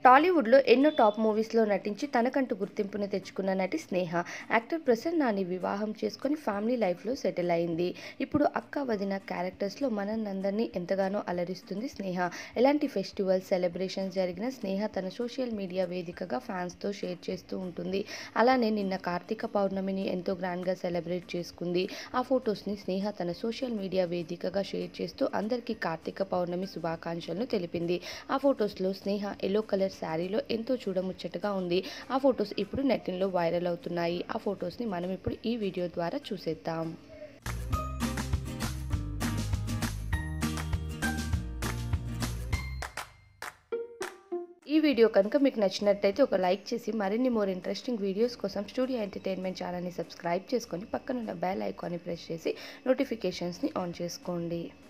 టాలీవుడ్లో ఎన్నో టాప్ మూవీస్లో నటించి తనకంటూ గుర్తింపును తెచ్చుకున్న నటి స్నేహ యాక్టర్ ప్రసన్న నాని వివాహం చేసుకొని ఫ్యామిలీ లైఫ్లో సెటిల్ అయింది ఇప్పుడు అక్క వదిన క్యారెక్టర్స్లో మనందరినీ ఎంతగానో అలరిస్తుంది స్నేహ ఎలాంటి ఫెస్టివల్స్ సెలబ్రేషన్స్ జరిగినా స్నేహ తన సోషల్ మీడియా వేదికగా ఫ్యాన్స్తో షేర్ చేస్తూ ఉంటుంది అలానే నిన్న కార్తీక పౌర్ణమిని ఎంతో గ్రాండ్గా సెలబ్రేట్ చేసుకుంది ఆ ఫొటోస్ని స్నేహ తన సోషల్ మీడియా వేదికగా షేర్ చేస్తూ అందరికీ కార్తీక పౌర్ణమి శుభాకాంక్షలను తెలిపింది ఆ ఫొటోస్లో స్నేహ ఎల్లో కలర్ శారీలో ఎంతో చూడముచ్చటగా ఉంది ఆ ఫొటోస్ ఇప్పుడు నెట్టిన్లో వైరల్ అవుతున్నాయి ఆ ఫొటోస్ని మనం ఇప్పుడు ఈ వీడియో ద్వారా చూసేద్దాం ఈ వీడియో కనుక మీకు నచ్చినట్టయితే ఒక లైక్ చేసి మరిన్ని మోర్ ఇంట్రెస్టింగ్ వీడియోస్ కోసం స్టూడియో ఎంటర్టైన్మెంట్ ఛానల్ని సబ్స్క్రైబ్ చేసుకొని పక్కనున్న బెల్ ఐకాన్ని ప్రెస్ చేసి నోటిఫికేషన్స్ని ఆన్ చేసుకోండి